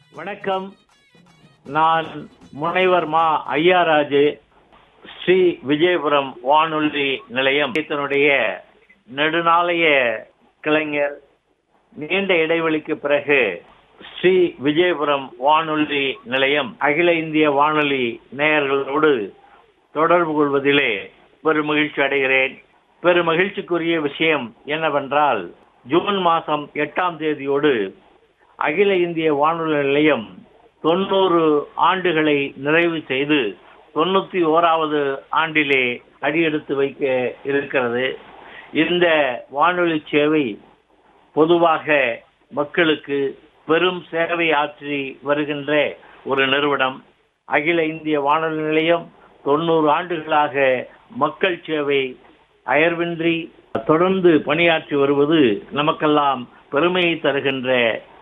வணக்கம் நான் முனைவர் மா ஐயாராஜு ஸ்ரீ விஜயபுரம் வானொலி நிலையம் இதனுடைய நெடுநாளைய கலைஞர் நீண்ட இடைவெளிக்கு பிறகு ஸ்ரீ விஜயபுரம் வானொலி நிலையம் அகில இந்திய வானொலி நேயர்களோடு தொடர்பு கொள்வதிலே பெரும் மகிழ்ச்சி அடைகிறேன் பெரும் மகிழ்ச்சிக்குரிய விஷயம் என்னவென்றால் ஜூன் மாதம் எட்டாம் தேதியோடு அகில இந்திய வானொலி நிலையம் தொண்ணூறு ஆண்டுகளை நிறைவு செய்து தொண்ணூத்தி ஓராவது ஆண்டிலே அடியெடுத்து வைக்க இருக்கிறது இந்த வானொலி சேவை பொதுவாக மக்களுக்கு பெரும் சேவை ஆற்றி வருகின்ற ஒரு நிறுவனம் அகில இந்திய வானொலி நிலையம் தொண்ணூறு ஆண்டுகளாக மக்கள் சேவை அயர்வின்றி தொடர்ந்து பணியாற்றி வருவது நமக்கெல்லாம் பெருமையை தருகின்ற